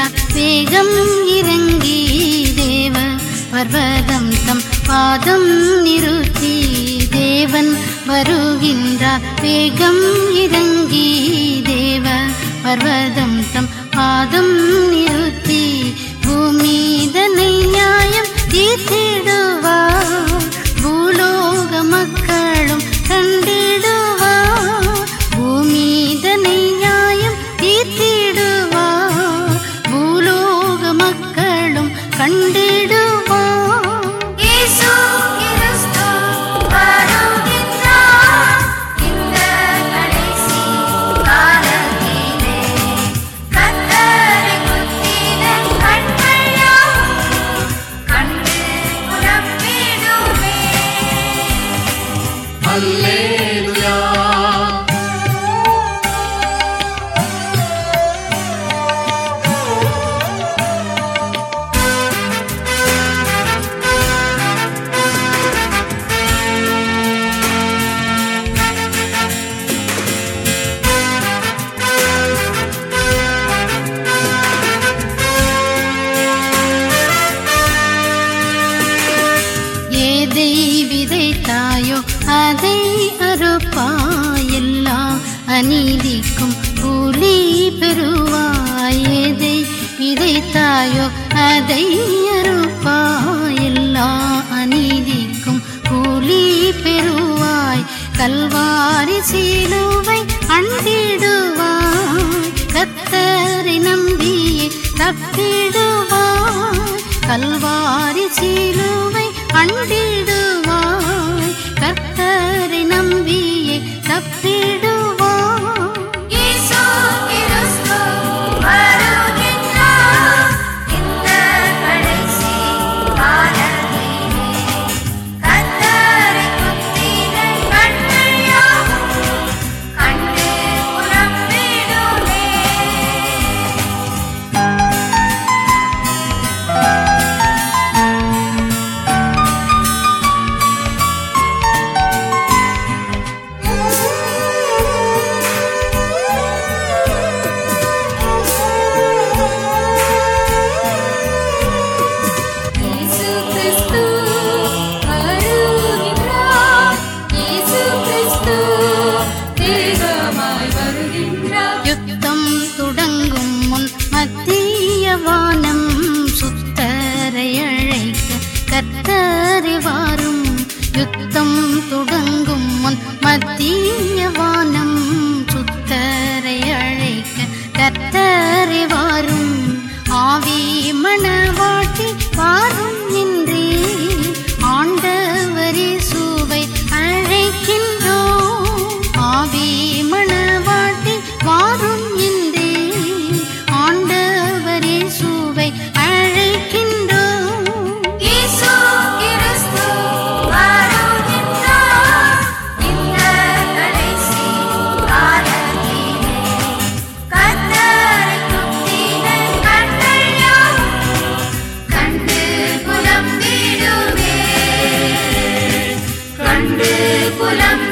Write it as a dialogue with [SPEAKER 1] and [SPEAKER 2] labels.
[SPEAKER 1] வருகின்றார் வேகம் இறங்கி தேவ பர்வதம் தம் பாதம் நிறுத்தி தேவன் வருகின்றார் வேகம் இறங்கி தேவ பர்வதம் தம் பாதம் நிறுத்தி பூமிதனை நியாயம் தீர்த்திடுவார் பூலோக மக்களும் கண்டிடுவார் பூமிதனை நியாயம் தீர்த்திடுவார் பூலோக மக்களும் கண்டிடுவார்
[SPEAKER 2] இயேசு கிறிஸ்து வருகின்றார் இந்த கடைசி காலத்திலே கர்த்தரை குத்தின கண்கள் யாவும் கண்டு புலம்பிடுமே
[SPEAKER 3] அல்லேலூயா
[SPEAKER 1] ஏதை விதைத்தாயோ அதை அறுப்பாய் எல்லா அநீதிக்கும் கூலி பெறுவாய் எதை விதைத்தாயோ அதை அறுப்பாய் எல்லா அநீதிக்கும் கூலி பெறுவாய் கல்வாரி சீலுவை அண்டிடுவாய் கத்தரை நம்பியே தப்பிடுவாய் கல்வாரி சீலுவை அண்டிடுவாய் கர்த்தரை நம்பியே தப்பிடுவாய்
[SPEAKER 2] இயேசு கிறிஸ்து வருகின்றார் இந்த கடைசி காலத்திலே கர்த்தரை குத்தின கண்கள் யாவும் கண்டு புலம்பிடுமே இயேசு கிறிஸ்து வருகின்றார் இயேசு கிறிஸ்து வேகமாய் வருகின்றார்
[SPEAKER 1] யுத்தம் தொடங்கும் முன் மத்திய வானம் சுத்தரை அழைக்க கர்த்தரை வாரும் யுத்தம் தொடங்கும் முன் மத்திய வானம் சுத்தரை அழைக்க கர்த்தரை வாரும் ஆவி மணவாட்டி வாரும் என்றே ஆண்டவரே சுவை அழைக்கின்றோம் ஆவி மணவாட்டி வாரும் என்றே ஆண்டவரே சுவை அழைக்கின்றோம்
[SPEAKER 2] இயேசு கிறிஸ்து வருகின்றார் இந்த கடைசி காலத்திலே கர்த்தரை குத்தின கண்கள் யாவும் கண்டு புலம்பிடுமே கண்டு புலம்